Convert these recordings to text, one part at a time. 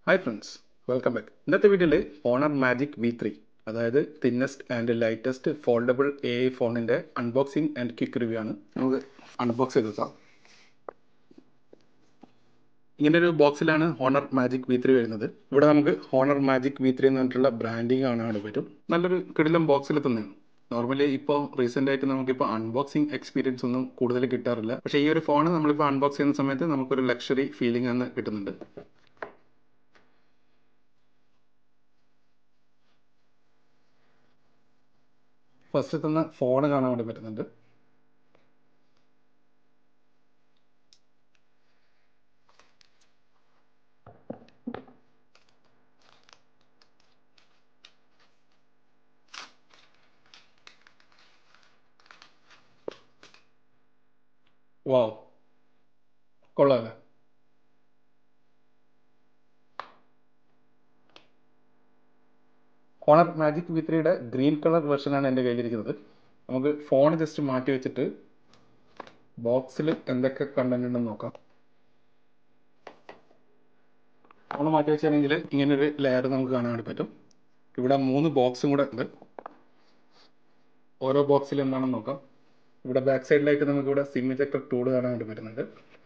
hi friends welcome back ഇന്നത്തെ വീഡിയോയിൽ Honor magic V three അതായത് thinnest and lightest foldable A I ഫോണിൻ്റെ unboxing and quick review ആണ് നമുക്ക് അൺബോക്സ് ചെയ്ത് നോക്കാം ഇങ്ങനെ ഒരു ബോക്സിലാണ് ഹോണർ മാജിക് വി ത്രീ വരുന്നത് ഇവിടെ നമുക്ക് ഹോണർ മാജിക് വി ത്രീ എന്ന് പറഞ്ഞിട്ടുള്ള ബ്രാൻഡിങ് കാണാൻ പറ്റും നല്ലൊരു കിടിലം ബോക്സിൽ തന്നെയാണ് നോർമലി ഇപ്പോൾ റീസെൻ്റ് ആയിട്ട് നമുക്കിപ്പോൾ അൺബോക്സിംഗ് എക്സ്പീരിയൻസ് ഒന്നും കൂടുതൽ കിട്ടാറില്ല പക്ഷേ ഈ ഒരു ഫോൺ നമ്മളിപ്പോൾ അൺബോക്സ് ചെയ്യുന്ന സമയത്ത് നമുക്കൊരു ലക്ഷറി ഫീലിംഗ് ആണ് കിട്ടുന്നുണ്ട് ഫസ്റ്റ് തന്ന ഫോൺ കാണാൻ വേണ്ടി പറ്റുന്നുണ്ട് വാവ് കൊള്ളാല്ലേ ഹോണർ മാജിക് വി ത്രീയുടെ ഗ്രീൻ കളർ വെർഷനാണ് എൻ്റെ കയ്യിലിരിക്കുന്നത് നമുക്ക് ഫോൺ ജസ്റ്റ് മാറ്റി വെച്ചിട്ട് ബോക്സിൽ എന്തൊക്കെ കണ്ടന്റ് ഉണ്ടെന്ന് നോക്കാം ഫോൺ മാറ്റി വെച്ചാണെങ്കിൽ ഇങ്ങനൊരു ലെയർ നമുക്ക് കാണാൻ വേണ്ടി പറ്റും ഇവിടെ മൂന്ന് ബോക്സും കൂടെ ഉണ്ട് ഓരോ ബോക്സിൽ എന്താണെന്ന് നോക്കാം ഇവിടെ ബാക്ക് സൈഡിലായിട്ട് നമുക്ക് ഇവിടെ സിം ഇജക്ടർ ടൂൾ കാണാൻ വേണ്ടി പറ്റുന്നുണ്ട്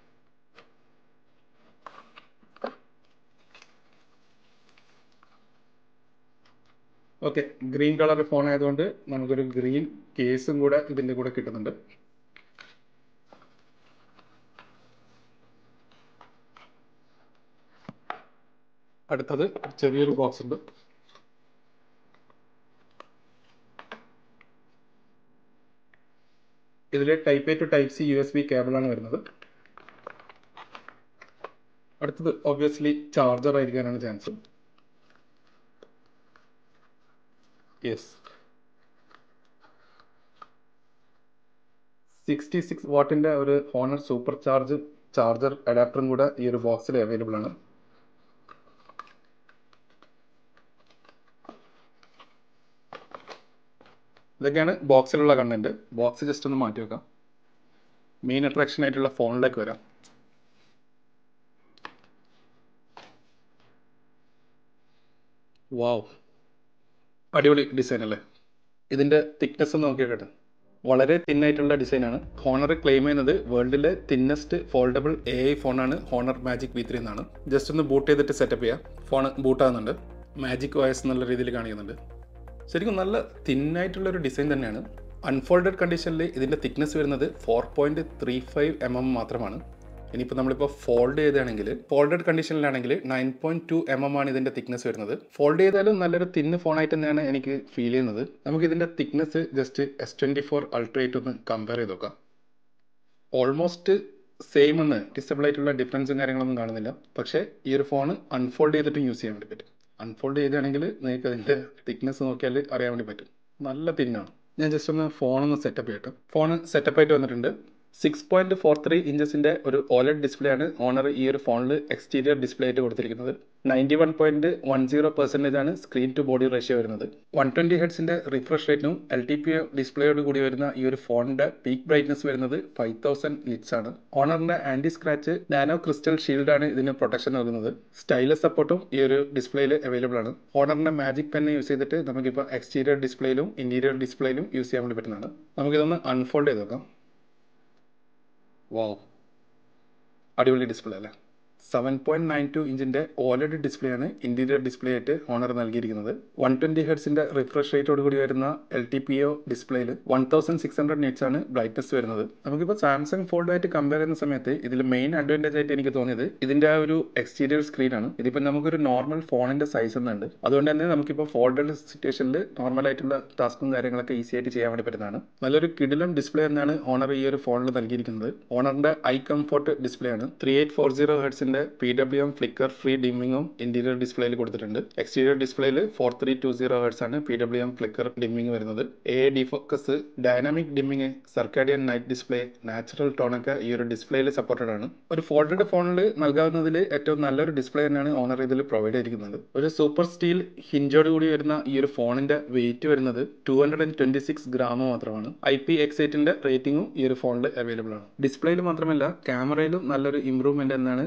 ഓക്കെ ഗ്രീൻ കളർ ഫോൺ ആയതുകൊണ്ട് നമുക്കൊരു ഗ്രീൻ കേസും കൂടെ ഇതിൻ്റെ കൂടെ കിട്ടുന്നുണ്ട് അടുത്തത് ചെറിയൊരു ബോക്സ് ഉണ്ട് ഇതിൽ type A to type C U S B കേബിളാണ് വരുന്നത് അടുത്തത് ഒബ്വിയസ്ലി ചാർജർ ആയിരിക്കാനാണ് ചാൻസ് യെസ് സിക്സ്റ്റി സിക്സ് വാട്ടിൻ്റെ ഒരു ഹോണർ സൂപ്പർ ചാർജ് ചാർജർ അഡാപ്റ്ററും കൂടെ ഈ ഒരു ബോക്സിൽ അവൈലബിൾ ആണ് ഇതൊക്കെയാണ് ബോക്സിലുള്ള കണ്ടന്റ് ബോക്സ് ജസ്റ്റ് ഒന്ന് മാറ്റി വെക്കാം മെയിൻ അട്രാക്ഷൻ ആയിട്ടുള്ള ഫോണിലേക്ക് വരാം വാവ് അടിപൊളി ഡിസൈൻ അല്ലേ ഇതിൻ്റെ തിക്നെസ് ഒന്ന് നോക്കിയാട്ടെ വളരെ തിന്നായിട്ടുള്ള ഡിസൈനാണ് ഹോണർ ക്ലെയിം ചെയ്യുന്നത് വേൾഡിലെ തിന്നസ്റ്റ് ഫോൾഡബിൾ എ ഐ ഫോണാണ് ഹോണർ മാജിക് വി ത്രീ എന്നാണ് ജസ്റ്റ് ഒന്ന് ബൂട്ട് ചെയ്തിട്ട് സെറ്റപ്പ് ചെയ്യാം ഫോൺ ബൂട്ടാകുന്നുണ്ട് മാജിക് വോയസ് എന്നുള്ള രീതിയിൽ കാണിക്കുന്നുണ്ട് ശരിക്കും നല്ല തിന്നായിട്ടുള്ള ഒരു ഡിസൈൻ തന്നെയാണ് അൺഫോൾഡഡ് കണ്ടീഷനിൽ ഇതിൻ്റെ തിക്നെസ് വരുന്നത് four point three five M M മാത്രമാണ് ഇനിയിപ്പോൾ നമ്മളിപ്പോൾ ഫോൾഡ് ചെയ്താണെങ്കിൽ ഫോൾഡഡ് കണ്ടീഷനിലാണെങ്കിൽ nine point two M M ആണ് ഇതിൻ്റെ തിക്നെസ് വരുന്നത് ഫോൾഡ് ചെയ്താലും നല്ലൊരു തിന്ന് ഫോണായിട്ട് തന്നെയാണ് എനിക്ക് ഫീൽ ചെയ്യുന്നത് നമുക്ക് ഇതിൻ്റെ thickness just S twenty four അൾട്രേറ്റ് ഒന്ന് കമ്പയർ ചെയ്ത് നോക്കാം ഓൾമോസ്റ്റ് സെയിം എന്ന് ഡിസബിൾ ആയിട്ടുള്ള ഡിഫറൻസും കാര്യങ്ങളൊന്നും കാണുന്നില്ല പക്ഷേ ഈ ഒരു ഫോൺ അൺഫോൾഡ് ചെയ്തിട്ടും യൂസ് ചെയ്യാൻ വേണ്ടി പറ്റും അൺഫോൾഡ് ചെയ്താണെങ്കിൽ നിങ്ങൾക്ക് അതിൻ്റെ തിക്നെസ് നോക്കിയാൽ അറിയാൻ വേണ്ടി പറ്റും നല്ല തിന്നാണ് ഞാൻ ജസ്റ്റ് ഒന്ന് ഫോണൊന്ന് സെറ്റപ്പ് ചെയ്യട്ടെ ഫോൺ സെറ്റപ്പ് ആയിട്ട് വന്നിട്ടുണ്ട് സിക്സ് പോയിന്റ് ഫോർ ത്രീ ഇഞ്ചസിൻ്റെ ഒരു ഓലഡ് ഡിസ്പ്ലേ ആണ് ഓണർ ഈ ഒരു ഫോണിൽ എക്സ്റ്റീരിയർ ഡിസ്പ്ലേ ആയിട്ട് കൊടുത്തിരിക്കുന്നത് ninety one point one zero percentage ആണ് സ്ക്രീൻ ടു ബോഡി റേഷ്യോ വരുന്നത് വൺ ട്വൻറ്റി ഹെഡ്സിൻ്റെ റിഫ്രഷ് റേറ്റിനും എൽ ടി പി ഡിസ്പ്ലേയോട് കൂടി വരുന്ന ഈ ഒരു ഫോണിൻ്റെ പീക്ക് ബ്രൈറ്റ്നസ് വരുന്നത് ഫൈവ് തൗസൻഡ് നിറ്റ്സ് ആണ് ഓണറിൻ്റെ anti scratch nano crystal shield ആണ് ഇതിന് പ്രൊട്ടക്ഷൻ നൽകുന്നത് സ്റ്റൈലസ് സപ്പോർട്ടും ഈ ഒരു ഡിസ്പ്ലേയിൽ അവൈലബിൾ ആണ് ഓണറിൻ്റെ മാജിക് പെൻ യൂസ് ചെയ്തിട്ട് നമുക്കിപ്പോൾ എക്സ്റ്റീരിയർ ഡിസ്പ്ലേയിലും ഇൻറ്റീരിയർ ഡിസ്പ്ലേയിലും യൂസ് ചെയ്യാൻ വേണ്ടി പറ്റുന്നതാണ് നമുക്കിതൊന്ന് അൺഫോൾഡ് ചെയ്ത് നോക്കാം വാവ് അടിപൊളി ഡിസ്പ്ലേ അല്ലേ സെവൻ പോയിന്റ് നയൻ ടു ഇഞ്ചിൻ്റെ ഓലഡ് ഡിസ്പ്ലേ ആണ് ഇൻറ്റീരിയർ ഡിസ്പ്ലേ ആയിട്ട് ഓണർ നൽകിയിരിക്കുന്നത് വൺ ട്വൻറ്റി ഹെഡ്സിൻ്റെ റിഫ്രഷ് റേറ്റോട് കൂടി വരുന്ന എൽ ടി പി ഒ ഡിസ്പ്ലേയിൽ one thousand six hundred nits ആണ് ബ്രൈറ്റ്നസ് വരുന്നത് നമുക്കിപ്പോൾ സാംസങ് ഫോൾഡായിട്ട് കമ്പയർ ചെയ്യുന്ന സമയത്ത് ഇതിൽ മെയിൻ അഡ്വാൻറ്റേജ് ആയിട്ട് എനിക്ക് തോന്നിയത് ഇതിൻ്റെ ആ ഒരു എക്സ്റ്റീരിയർ സ്ക്രീനാണ് ഇതിപ്പോൾ നമുക്കൊരു നോർമൽ ഫോണിൻ്റെ സൈസ് എന്നുണ്ട് അതുകൊണ്ട് തന്നെ നമുക്കിപ്പോൾ ഫോൾഡഡ് സിറ്റുവേഷനിൽ നോർമൽ ആയിട്ടുള്ള ടാസ്കും കാര്യങ്ങളൊക്കെ ഈസി ആയിട്ട് ചെയ്യാൻ വേണ്ടി പറ്റുന്നതാണ് നല്ലൊരു കിടിലം ഡിസ്പ്ലേ എന്നാണ് ഓണർ ഈ ഒരു ഫോണിൽ നൽകിയിരിക്കുന്നത് ഓണറിൻ്റെ ഐ കംഫോർട്ട് ഡിസ്പ്ലേ ആണ് ത്രീ എയ്റ്റ് ഫോർ സീറോ ഹെഡ്സിൻ്റെ P W M flicker free ഡിമ്മിങ്ങും ഇന്റീരിയർ ഡിസ്പ്ലേയിൽ കൊടുത്തിട്ടുണ്ട് എക്സ്റ്റീരിയർ ഡിസ്പ്ലേയിൽ four three two zero hertz ആണ് P W M flicker dimming വരുന്നത് A D focus dynamic dimming circadian night display natural ടോണൊക്കെ ഈ ഒരു ഡിസ്പ്ലേയിൽ സപ്പോർട്ടഡ് ആണ് ഒരു ഫോൾഡഡ് ഫോണിൽ നൽകാവുന്നതിൽ ഏറ്റവും നല്ലൊരു ഡിസ്പ്ലേ തന്നെയാണ് ഓണർ ഇതിൽ പ്രൊവൈഡ് ചെയ്തിരിക്കുന്നത് ഒരു സൂപ്പർ സ്റ്റീൽ ഹിഞ്ചോട് കൂടി വരുന്ന ഈ ഒരു ഫോണിന്റെ വെയിറ്റ് വരുന്നത് two hundred and twenty six gram മാത്രമാണ് ഐ പി എക്സ് എയ്റ്റിന്റെ റേറ്റിംഗും ഈ ഒരു ഫോണിൽ അവൈലബിൾ ആണ് ഡിസ്പ്ലേയിൽ മാത്രമല്ല ക്യാമറയിലും നല്ലൊരു ഇമ്പ്രൂവ്മെന്റ് എന്നാണ് ഓണർ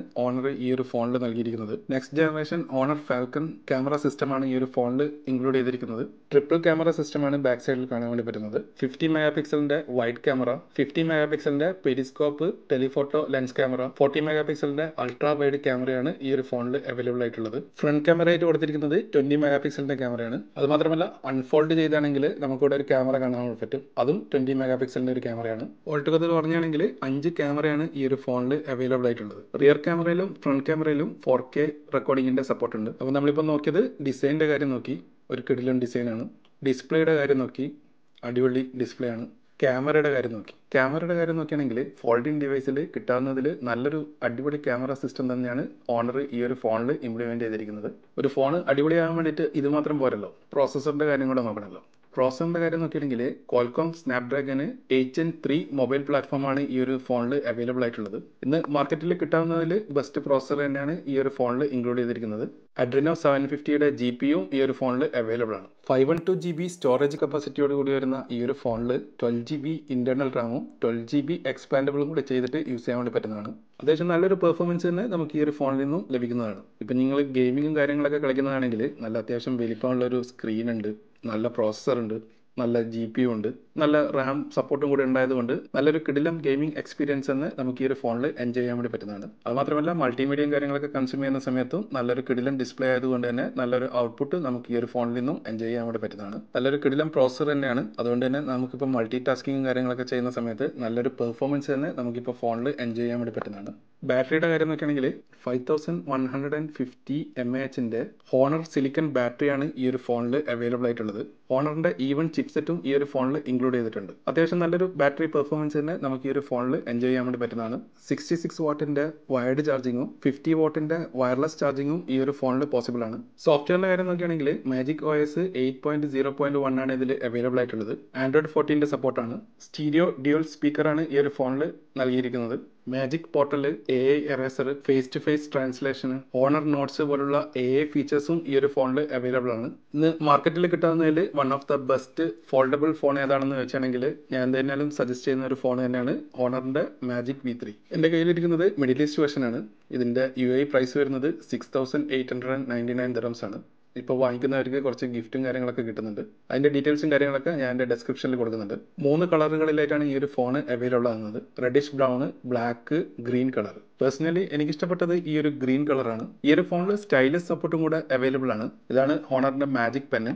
ഹോണർ ഈ ഒരു ഫോണിൽ നൽകിയിരിക്കുന്നത് next generation Honor falcon camera സിസ്റ്റമാണ് ഈ ഒരു ഫോണിൽ ഇൻക്ലൂഡ് ചെയ്തിരിക്കുന്നത് ട്രിപ്പിൾ ക്യാമറ സിസ്റ്റമാണ് ബാക്ക് സൈഡിൽ കാണാൻ വേണ്ടി പറ്റുന്നത് ഫിഫ്റ്റി മെഗാ പിക്സലിന്റെ വൈഡ് ക്യാമറ ഫിഫ്റ്റി മെഗാ പിക്സലിന്റെ periscope telephoto lens camera forty mega പിക്സലിന്റെ അൾട്രാ വൈഡ് ക്യാമറയാണ് ഈ ഒരു ഫോണിൽ അവൈലബിൾ ആയിട്ടുള്ളത് ഫ്രണ്ട് ക്യാമറ ആയിട്ട് കൊടുത്തിരിക്കുന്നത് ട്വന്റി മെഗാ പിക്സലിന്റെ ക്യാമറയാണ് അത് മാത്രമല്ല അൺഫോൾഡ് ചെയ്താണെങ്കിൽ നമുക്കിവിടെ ഒരു ക്യാമറ കാണാൻ പറ്റും അതും ട്വന്റി മെഗാ പിക്സലിന്റെ ഒരു ക്യാമറയാണ് ഓൾട്ടുകഥ പറയുകയാണെങ്കിൽ അഞ്ച് ക്യാമറയാണ് ഈ ഒരു ഫോണിൽ അവൈലബിൾ ആയിട്ടുള്ളത് റിയർ ക്യാമറയിലും ഫ്രണ്ട് ക്യാമറയിലും ഫോർ കെ റെക്കോർഡിങ്ങിന്റെ സപ്പോർട്ട് ഉണ്ട് അപ്പോൾ നമ്മളിപ്പോൾ നോക്കിയത് ഡിസൈനിന്റെ കാര്യം നോക്കി ഒരു കിടിലൻ ഡിസൈനാണ് ഡിസ്പ്ലേയുടെ കാര്യം നോക്കി അടിപൊളി ഡിസ്പ്ലേ ആണ് ക്യാമറയുടെ കാര്യം നോക്കി ക്യാമറയുടെ കാര്യം നോക്കുകയാണെങ്കിൽ ഫോൾഡിംഗ് ഡിവൈസിൽ കിട്ടാവുന്നതിൽ നല്ലൊരു അടിപൊളി ക്യാമറ സിസ്റ്റം തന്നെയാണ് ഓണർ ഈ ഒരു ഫോണിൽ ഇംപ്ലിമെന്റ് ചെയ്തിരിക്കുന്നത് ഒരു ഫോൺ അടിപൊളിയാകാൻ വേണ്ടിയിട്ട് ഇത് മാത്രം പോരല്ലോ പ്രോസസ്സറിന്റെ കാര്യം കൂടെ നോക്കണമല്ലോ പ്രോസസറിന്റെ കാര്യം നോക്കിയിട്ടുണ്ടെങ്കിൽ കോൾകോം സ്നാപ്ഡ്രാഗന് എയ്റ്റ് എൻ ത്രീ മൊബൈൽ പ്ലാറ്റ്ഫോമാണ് ഈ ഒരു ഫോണിൽ അവൈലബിൾ ആയിട്ടുള്ളത് ഇന്ന് മാർക്കറ്റിൽ കിട്ടാവുന്നതിൽ ബെസ്റ്റ് പ്രോസസർ തന്നെയാണ് ഈ ഒരു ഫോണിൽ ഇൻക്ലൂഡ് ചെയ്തിരിക്കുന്നത് അഡ്രിനോ സെവൻ ഫിഫ്റ്റിയുടെ ജി പി യും ഈ ഒരു ഫോണിൽ അവൈലബിൾ ആണ് five one two G B storage കപ്പാസിറ്റിയോട് കൂടി വരുന്ന ഈ ഒരു ഫോണിൽ ട്വൽവ് ജി ബി ഇന്റർണൽ റാമും ട്വൽവ് ജി ബി എക്സ്പാൻഡബിളും കൂടി ചെയ്തിട്ട് യൂസ് ചെയ്യാൻ വേണ്ടി പറ്റുന്നതാണ് അത്യാവശ്യം നല്ലൊരു പെർഫോമൻസ് തന്നെ നമുക്ക് ഈ ഒരു ഫോണിൽ നിന്നും ലഭിക്കുന്നതാണ് ഇപ്പം നിങ്ങൾ ഗെയിമിങ്ങും കാര്യങ്ങളൊക്കെ കളിക്കുന്നതാണെങ്കിൽ നല്ല അത്യാവശ്യം വലിപ്പമുള്ള ഒരു സ്ക്രീൻ ഉണ്ട് നല്ല പ്രോസസ്സർ ഉണ്ട് നല്ല ജി പി ഉണ്ട് നല്ല റാം സപ്പോർട്ടും കൂടി ഉണ്ടായതുകൊണ്ട് നല്ലൊരു കിടിലം ഗെയിമിംഗ് എക്സ്പീരിയൻസ് എന്ന് നമുക്ക് ഈ ഒരു ഫോണിൽ എൻജോയ് ചെയ്യാൻ വേണ്ടി പറ്റുന്നതാണ് അത് മാത്രമല്ല മൾട്ടിമീഡിയയും കാര്യങ്ങളൊക്കെ കൺസ്യൂം ചെയ്യുന്ന സമയത്തും നല്ലൊരു കിടിലം ഡിസ്പ്ലേ ആയതുകൊണ്ട് തന്നെ നല്ലൊരു ഔട്ട്പുട്ട് നമുക്ക് ഈ ഒരു ഫോണിൽ നിന്നും എൻജോയ് ചെയ്യാൻ വേണ്ടി പറ്റുന്നതാണ് നല്ലൊരു കിടിലം പ്രോസസർ തന്നെയാണ് അതുകൊണ്ട് തന്നെ നമുക്കിപ്പോൾ മൾട്ടി ടാസ്കിങ്ങും കാര്യങ്ങളൊക്കെ ചെയ്യുന്ന സമയത്ത് നല്ലൊരു പെർഫോമൻസ് തന്നെ നമുക്കിപ്പോൾ ഫോണിൽ എൻജോയ് ചെയ്യാൻ വേണ്ടി പറ്റുന്നതാണ് ബാറ്ററിയുടെ കാര്യം നോക്കുകയാണെങ്കിൽ five thousand one hundred and fifty M A എച്ചിൻ്റെ ഹോണർ സിലിക്കൺ ബാറ്ററിയാണ് ഈ ഒരു ഫോണിൽ അവൈലബിൾ ആയിട്ടുള്ളത് ഹോണറിൻ്റെ ഈവൻ ചിപ്സെറ്റും ഈ ഒരു ഫോണിൽ ഇൻക്ലൂഡ് ചെയ്തിട്ടുണ്ട് അത്യാവശ്യം നല്ലൊരു ബാറ്ററി പെർഫോമൻസ് തന്നെ നമുക്ക് ഈ ഒരു ഫോണിൽ എൻജോയ് ചെയ്യാൻ വേണ്ടി പറ്റുന്നതാണ് സിക്സ്റ്റി സിക്സ് വാട്ടിൻ്റെ വയർഡ് ചാർജിങ്ങും ഫിഫ്റ്റി വാട്ടിൻ്റെ വയർലെസ് ചാർജിങ്ങും ഈ ഒരു ഫോണിൽ പോസിബിൾ ആണ് സോഫ്റ്റ്വെയറിൻ്റെ കാര്യം നോക്കുകയാണെങ്കിൽ magic O S eight point zero point one ആണ് ഇതിൽ അവൈലബിൾ ആയിട്ടുള്ളത് ആൻഡ്രോയിഡ് ഫോർട്ടീൻ്റെ സപ്പോർട്ടാണ് സ്റ്റീരിയോ ഡ്യുവൽ സ്പീക്കറാണ് ഈ ഒരു ഫോണിൽ നൽകിയിരിക്കുന്നത് magic portal A I eraser face to face translation Honor notes പോലുള്ള എ ഐ ഫീച്ചേഴ്സും ഈ ഒരു ഫോണിൽ അവൈലബിൾ ആണ് ഇന്ന് മാർക്കറ്റിൽ കിട്ടാവുന്നതിൽ one of the best foldable phone ഏതാണെന്ന് വെച്ചാണെങ്കിൽ ഞാൻ എന്തായാലും സജസ്റ്റ് ചെയ്യുന്ന ഒരു ഫോൺ തന്നെയാണ് ഓണറിന്റെ മാജിക് വി ത്രീ എൻ്റെ കയ്യിലിരിക്കുന്നത് മിഡിൽ ഈസ്റ്റ് വേർഷൻ ആണ് ഇതിന്റെ യു ഐ പ്രൈസ് വരുന്നത് six thousand eight hundred and ninety nine dirhams ആണ് ഇപ്പോൾ വാങ്ങിക്കുന്നവർക്ക് കുറച്ച് ഗിഫ്റ്റും കാര്യങ്ങളൊക്കെ കിട്ടുന്നുണ്ട് അതിന്റെ ഡീറ്റെയിൽസും കാര്യങ്ങളൊക്കെ ഞാൻ എൻ്റെ ഡിസ്ക്രിപ്ഷനിൽ കൊടുക്കുന്നുണ്ട് മൂന്ന് കളറുകളിലായിട്ടാണ് ഈ ഒരു ഫോൺ അവൈലബിൾ ആകുന്നത് reddish brown black green colour personally എനിക്ക് ഇഷ്ടപ്പെട്ടത് ഈ ഒരു ഗ്രീൻ കളറാണ് ഈ ഒരു ഫോണിൽ സ്റ്റൈലിഷ് സപ്പോർട്ടും കൂടെ അവൈലബിൾ ആണ് ഇതാണ് ഹോണറിന്റെ മാജിക് പെന്ന്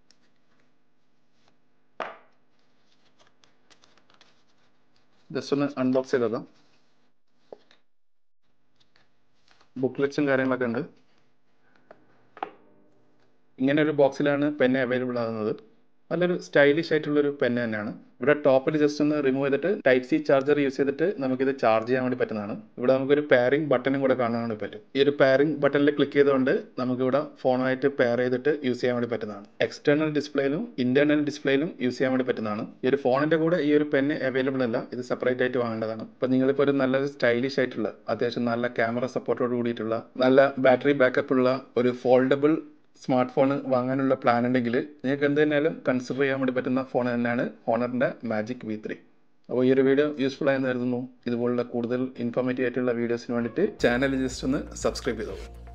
ജസ്റ്റ് ഒന്ന് അൺബോക്സ് ചെയ്തതാ ബുക്ക്ലെറ്റ്സും കാര്യങ്ങളൊക്കെ ഉണ്ട് ഇങ്ങനെ ഒരു ബോക്സിലാണ് പെന്ന് അവൈലബിൾ ആകുന്നത് നല്ലൊരു സ്റ്റൈലിഷ് ആയിട്ടുള്ളൊരു പെന്ന് തന്നെയാണ് ഇവിടെ ടോപ്പിൽ ജസ്റ്റ് ഒന്ന് റിമൂവ് ചെയ്തിട്ട് ടൈപ്പ് സി ചാർജർ യൂസ് ചെയ്തിട്ട് നമുക്കിത് ചാർജ് ചെയ്യാൻ വേണ്ടി പറ്റുന്നതാണ് ഇവിടെ നമുക്കൊരു പെയറിംഗ് ബട്ടണും കൂടെ കാണാൻ വേണ്ടി പറ്റും ഈ ഒരു പെയറിംഗ് ബട്ടണിൽ ക്ലിക്ക് ചെയ്തുകൊണ്ട് നമുക്കിവിടെ ഫോണുമായിട്ട് പെയർ ചെയ്തിട്ട് യൂസ് ചെയ്യാൻ വേണ്ടി പറ്റുന്നതാണ് എക്സ്റ്റേണൽ ഡിസ്പ്ലേയിലും ഇന്റേണൽ ഡിസ്പ്ലേയിലും യൂസ് ചെയ്യാൻ വേണ്ടി പറ്റുന്നതാണ് ഈ ഒരു ഫോണിന്റെ കൂടെ ഈ ഒരു പെന്ന് അവൈലബിൾ അല്ല ഇത് സെപ്പറേറ്റ് ആയിട്ട് വാങ്ങേണ്ടതാണ് ഇപ്പൊ നിങ്ങളിപ്പോൾ ഒരു നല്ല സ്റ്റൈലിഷ് ആയിട്ടുള്ള അത്യാവശ്യം നല്ല ക്യാമറ സപ്പോർട്ടോട് കൂടിയിട്ടുള്ള നല്ല ബാറ്ററി ബാക്കപ്പ് ഉള്ള ഒരു ഫോൾഡബിൾ സ്മാർട്ട് ഫോൺ വാങ്ങാനുള്ള പ്ലാൻ ഉണ്ടെങ്കിൽ നിങ്ങൾക്ക് എന്ത് തന്നെയാലും കൺസിഡർ ചെയ്യാൻ വേണ്ടി പറ്റുന്ന ഫോൺ തന്നെയാണ് ഹോണറിൻ്റെ മാജിക് വി ത്രീ അപ്പോൾ ഈ ഒരു വീഡിയോ യൂസ്ഫുൾ ആയെന്ന് കരുതുന്നു ഇതുപോലുള്ള കൂടുതൽ ഇൻഫോർമേറ്റീവ് ആയിട്ടുള്ള വീഡിയോസിന് വേണ്ടിയിട്ട് ചാനൽ ജസ്റ്റ് ഒന്ന് സബ്സ്ക്രൈബ് ചെയ്തോളൂ